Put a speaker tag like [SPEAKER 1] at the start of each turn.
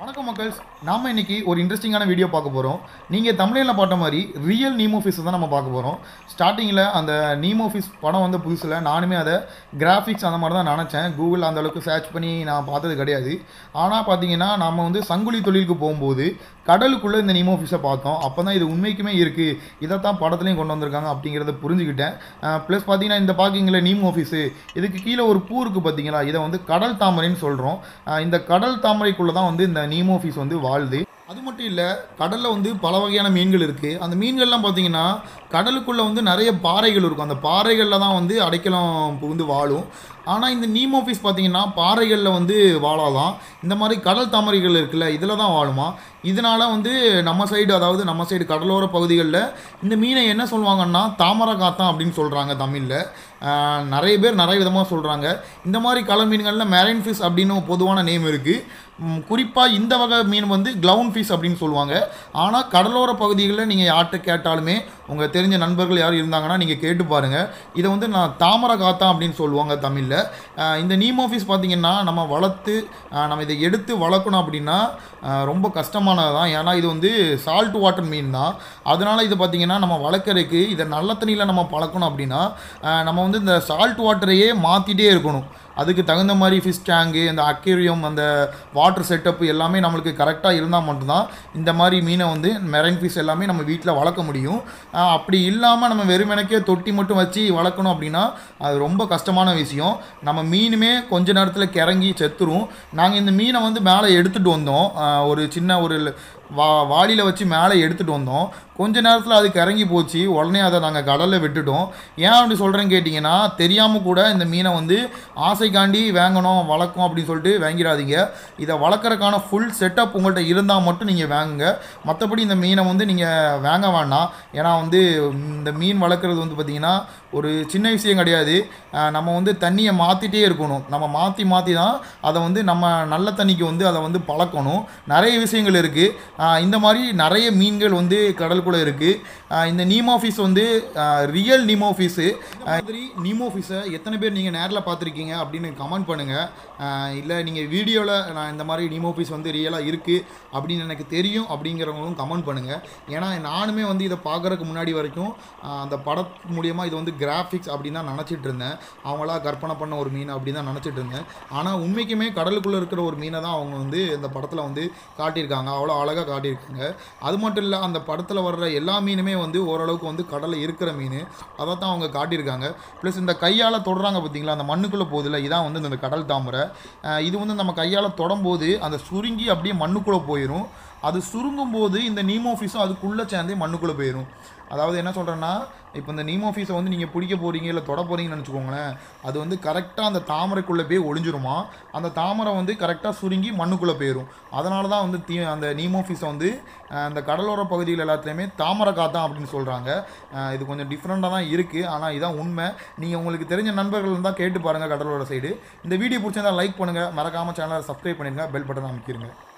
[SPEAKER 1] வணக்கம் மக்கள்ஸ் நாம இன்னைக்கு ஒரு இன்ட்ரெஸ்டிங்கான வீடியோ பார்க்க போகிறோம் நீங்கள் தமிழில் பார்த்த மாதிரி ரியல் நீமோ ஃபிஷ் தான் நம்ம பார்க்க போகிறோம் ஸ்டார்டிங்கில் அந்த நீமோ ஃபிஷ் படம் வந்த புதுசில் நானுமே அதை கிராஃபிக்ஸ் அந்த மாதிரி தான் நினச்சேன் கூகுள் அந்த அளவுக்கு சர்ச் பண்ணி நான் பார்த்தது கிடையாது ஆனால் பார்த்தீங்கன்னா நம்ம வந்து சங்குலி தொழிலுக்கு போகும்போது கடலுக்குள்ளே இந்த நீமோ ஃபிஷ்ஷை பார்த்தோம் அப்போ தான் இது உண்மைக்குமே இருக்குது இதைத்தான் படத்துலையும் கொண்டு வந்திருக்காங்க அப்படிங்கிறத புரிஞ்சுக்கிட்டேன் ப்ளஸ் பார்த்தீங்கன்னா இந்த பார்க்கிங்கில் நீமோ ஃபிஷ்ஷு இதுக்கு கீழே ஒரு பூ இருக்குது பார்த்தீங்களா இதை வந்து கடல் தாமரைன்னு சொல்கிறோம் இந்த கடல் தாமரைக்குள்ளே தான் வந்து இந்த நீமோ ஃபிஷ் வந்து வாழுது அது மட்டும் இல்லை கடலில் வந்து பல வகையான மீன்கள் இருக்குது அந்த மீன்கள்லாம் பார்த்தீங்கன்னா கடலுக்குள்ளே வந்து நிறைய பாறைகள் இருக்கும் அந்த பாறைகளில் தான் வந்து அடைக்கலம் புகுந்து வாழும் ஆனால் இந்த நீமோ ஃபிஷ் பார்த்தீங்கன்னா பாறைகளில் வந்து வாழாதான் இந்த மாதிரி கடல் தாமரைகள் இருக்குல்ல இதில் தான் வாழுமா இதனால் வந்து நம்ம சைடு அதாவது நம்ம சைடு கடலோர பகுதிகளில் இந்த மீனை என்ன சொல்லுவாங்கன்னா தாமரை காத்தான் அப்படின்னு சொல்கிறாங்க தமிழில் ஆஹ் நிறைய பேர் நிறைய விதமாக சொல்கிறாங்க இந்த மாதிரி கடல் மீன்களில் மெரைன் ஃபிஷ் அப்படின்னு ஒரு பொதுவான நேம் இருக்குது குறிப்பாக இந்த வகை மீன் வந்து க்ளவுன் ஃபிஷ் அப்படின்னு சொல்லுவாங்க ஆனால் கடலோர பகுதிகளில் நீங்கள் யார்கிட்ட கேட்டாலுமே உங்கள் தெரிஞ்ச நண்பர்கள் யாரும் இருந்தாங்கன்னா நீங்கள் கேட்டு பாருங்கள் இதை வந்து நான் தாமரை காத்தா அப்படின்னு சொல்லுவாங்க தமிழில் இந்த நீமோ ஃபிஷ் பார்த்தீங்கன்னா நம்ம வளர்த்து ஆஹ் நம்ம இதை எடுத்து வளர்க்கணும் அப்படின்னா ஆஹ் ரொம்ப கஷ்டமானது தான் ஏன்னா இது வந்து சால்ட் வாட்டர் மீன் தான் அதனால் இது பார்த்திங்கன்னா நம்ம வளர்க்குறதுக்கு இதை நல்ல தண்ணியில் நம்ம பழக்கணும் அப்படின்னா ஆஹ் நம்ம வந்து இந்த சால்ட் வாட்டரையே மாற்றிட்டே இருக்கணும் அதுக்கு தகுந்த மாதிரி ஃபிஷ் டேங்கு அந்த அக்வேரியம் அந்த வாட்டர் செட்டப் எல்லாமே நம்மளுக்கு கரெக்டாக இருந்தால் மட்டும்தான் இந்த மாதிரி மீனை வந்து மெரைன் ஃபிஷ் எல்லாமே நம்ம வீட்டில் வளர்க்க முடியும் ஆஹ் அப்படி இல்லாமல் நம்ம வெறுமெனக்கே தொட்டி மட்டும் வச்சு வளர்க்கணும் அப்படின்னா அது ரொம்ப கஷ்டமான விஷயம் நம்ம மீனுமே கொஞ்ச நேரத்தில் கிறங்கி செத்துரும் நாங்கள் இந்த மீனை வந்து மேலே எடுத்துகிட்டு வந்தோம் ஆஹ் ஒரு சின்ன ஒரு வா வாளியில் வச்சு மேலே எடுத்துகிட்டு வந்தோம் கொஞ்ச நேரத்தில் அதுக்கு இறங்கி போச்சு உடனே அதை நாங்கள் கடலில் விட்டுட்டோம் ஏன் அப்படி சொல்கிறேன்னு கேட்டிங்கன்னா தெரியாமல் கூட இந்த மீனை வந்து ஆசைக்காண்டி வாங்கணும் வளர்க்கும் அப்படின்னு சொல்லிட்டு வாங்கிடாதீங்க இதை வளர்க்குறக்கான ஃபுல் செட்டப் உங்கள்கிட்ட இருந்தால் மட்டும் நீங்கள் வாங்குங்க மற்றபடி இந்த மீனை வந்து நீங்கள் வாங்க வேண்டாம் ஏன்னா வந்து இந்த மீன் வளர்க்குறது வந்து பார்த்திங்கன்னா ஒரு சின்ன விஷயம் கிடையாது அஹ் நம்ம வந்து தண்ணியை மாற்றிட்டே இருக்கணும் நம்ம மாற்றி மாற்றி தான் அதை வந்து நம்ம நல்ல தண்ணிக்கு வந்து அதை வந்து பழக்கணும் நிறைய விஷயங்கள் இருக்குது இந்த மாதிரி நிறைய மீன்கள் வந்து கடலுக்குள்ளே இருக்குது இந்த நீமோ ஃபிஷ் வந்து ரியல் நீமோ ஃபிஷ்ஷு மாதிரி நீமோ ஃபிஷ்ஷை எத்தனை பேர் நீங்கள் நேரில் பார்த்துருக்கீங்க அப்படின்னு கமெண்ட் பண்ணுங்கள் இல்லை நீங்கள் வீடியோவில் நான் இந்த மாதிரி நீமோ ஃபிஷ் வந்து ரியலாக இருக்குது அப்படின்னு எனக்கு தெரியும் அப்படிங்கிறவங்களும் கமெண்ட் பண்ணுங்கள் ஏன்னா நானுமே வந்து இதை பார்க்குறதுக்கு முன்னாடி வரைக்கும் ஆஹ் அந்த படத்து மூலியமாக இது வந்து கிராஃபிக்ஸ் அப்படின்னு தான் நினச்சிட்டு இருந்தேன் அவங்களா கற்பனை பண்ண ஒரு மீன் அப்படி தான் நினச்சிட்டு இருந்தேன் ஆனால் உண்மைக்குமே கடலுக்குள்ளே இருக்கிற ஒரு மீனை தான் அவங்க வந்து இந்த படத்தில் வந்து காட்டியிருக்காங்க அவ்வளோ அழகாக காட்டியிருக்காங்க அது மட்டும் இல்லை அந்த படத்தில் வர்ற எல்லா மீனுமே வந்து ஓரளவுக்கு வந்து கடலில் இருக்கிற மீன் அதை தான் அவங்க காட்டியிருக்காங்க ப்ளஸ் இந்த கையால் தொடுறாங்க பார்த்தீங்களா அந்த மண்ணுக்குள்ளே போகுதுல இதான் வந்து இந்த கடல் தாமரை அஹ் இது வந்து நம்ம கையால் தொடும்போது அந்த சுருங்கி அப்படியே மண்ணுக்குள்ளே போயிடும் அது சுருங்கும் போது இந்த நீமோ ஃபிஷும் அதுக்குள்ளே சேர்ந்தே மண்ணுக்குள்ளே போயிடும் அதாவது என்ன சொல்கிறேன்னா இப்போ இந்த நீமோ ஃபீஸை வந்து நீங்கள் பிடிக்க போகிறீங்க இல்லை தொட போகிறீங்கன்னு நினச்சிக்கோங்களேன் அது வந்து கரெக்டாக அந்த தாமரைக்குள்ளே போய் ஒளிஞ்சிருமா அந்த தாமரை வந்து கரெக்டாக சுருங்கி மண்ணுக்குள்ளே போயிடும் அதனால தான் வந்து தீ அந்த நீமோ ஃபீஸை வந்து அஹ், அந்த கடலோர பகுதிகள் எல்லாத்துலேயுமே தாமரை காத்தான் அப்படின்னு சொல்கிறாங்க அஹ், இது கொஞ்சம் டிஃப்ரெண்ட்டாக தான் இருக்குது ஆனால் இதான் உண்மை நீங்கள் உங்களுக்கு தெரிஞ்ச நண்பர்கள் இருந்தால் கேட்டு பாருங்கள் கடலோர சைடு இந்த வீடியோ பிடிச்சிருந்தா லைக் பண்ணுங்கள் மறக்காமல் சேனலை சப்ஸ்கிரைப் பண்ணிடுங்க பெல் பட்டன் அமைக்கிருங்க